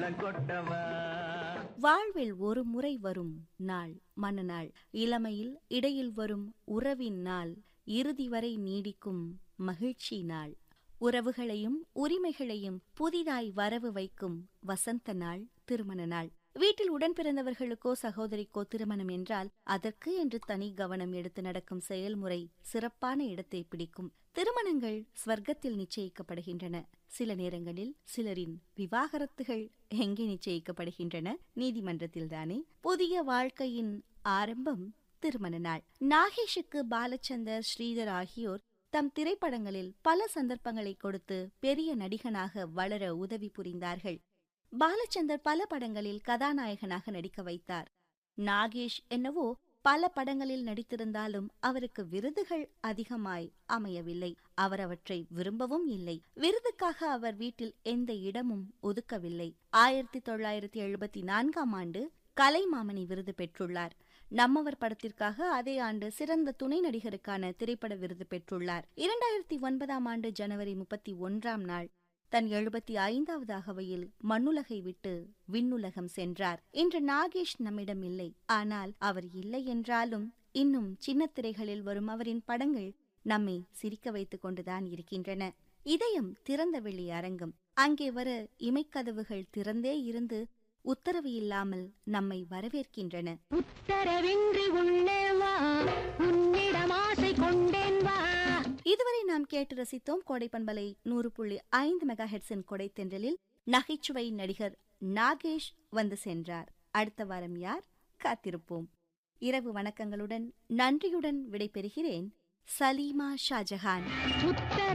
மேளம் கொட்டவா வாழ்வில் ஒரு முறை வரும் நாள் மனநாள் இளமையில் இடையில் வரும் உறவின் நாள் இறுதி வரை நீடிக்கும் மகிழ்ச்சி நாள் உறவுகளையும் உரிமைகளையும் புதிதாய் வரவு வைக்கும் வசந்த நாள் திருமண நாள் வீட்டில் உடன் பிறந்தவர்களுக்கோ சகோதரிக்கோ திருமணம் என்றால் அதற்கு என்று தனி கவனம் எடுத்து நடக்கும் செயல்முறை சிறப்பான இடத்தை பிடிக்கும் திருமணங்கள் ஸ்வர்க்கத்தில் நிச்சயிக்கப்படுகின்றன சில நேரங்களில் சிலரின் விவாகரத்துகள் எங்கே நிச்சயிக்கப்படுகின்றன நீதிமன்றத்தில்தானே புதிய வாழ்க்கையின் ஆரம்பம் திருமண நாள் நாகேஷுக்கு பாலச்சந்தர் ஸ்ரீதர் ஆகியோர் தம் திரைப்படங்களில் பல சந்தர்ப்பங்களை கொடுத்து பெரிய நடிகனாக வளர உதவி புரிந்தார்கள் பாலச்சந்தர் பல படங்களில் கதாநாயகனாக நடிக்க வைத்தார் நாகேஷ் என்னவோ பல படங்களில் நடித்திருந்தாலும் அவருக்கு விருதுகள் அதிகமாய் அமையவில்லை அவர் அவற்றை விரும்பவும் இல்லை விருதுக்காக அவர் வீட்டில் எந்த இடமும் ஒதுக்கவில்லை ஆயிரத்தி தொள்ளாயிரத்தி எழுபத்தி நான்காம் ஆண்டு கலைமாமணி விருது பெற்றுள்ளார் நம்மவர் படத்திற்காக அதே ஆண்டு சிறந்த துணை நடிகருக்கான திரைப்பட விருது பெற்றுள்ளார் இரண்டாயிரத்தி ஒன்பதாம் ஆண்டு ஜனவரி முப்பத்தி ஒன்றாம் நாள் தன் எழுபத்தி ஐந்தாவது அகவையில் மண்ணுலகை விட்டு விண்ணுலகம் சென்றார் இன்று நாகேஷ் நம்மிடம் இல்லை ஆனால் அவர் இல்லை என்றாலும் இன்னும் சின்ன திரைகளில் வரும் அவரின் படங்கள் நம்மை சிரிக்க வைத்துக் கொண்டுதான் இருக்கின்றன இதயம் திறந்த வெளி அரங்கம் அங்கே வர இமைக்கதவுகள் திறந்தே இருந்து உத்தரவு இல்லாமல் நம்மை வரவேற்கின்றன உத்தரவின்றி உள்ளே வா உன்னிடம் ஆசை கொண்டேன் வா இதுவரை நாம் கேட்டு ரசித்தோம் கோடை பண்பலை நூறு புள்ளி ஐந்து மெகா ஹெட்ஸின் கொடை தென்றலில் நகைச்சுவை நடிகர் நாகேஷ் வந்து சென்றார் அடுத்த வாரம் யார் காத்திருப்போம் இரவு வணக்கங்களுடன் நன்றியுடன் விடைபெறுகிறேன் சலீமா ஷாஜஹான் உத்தர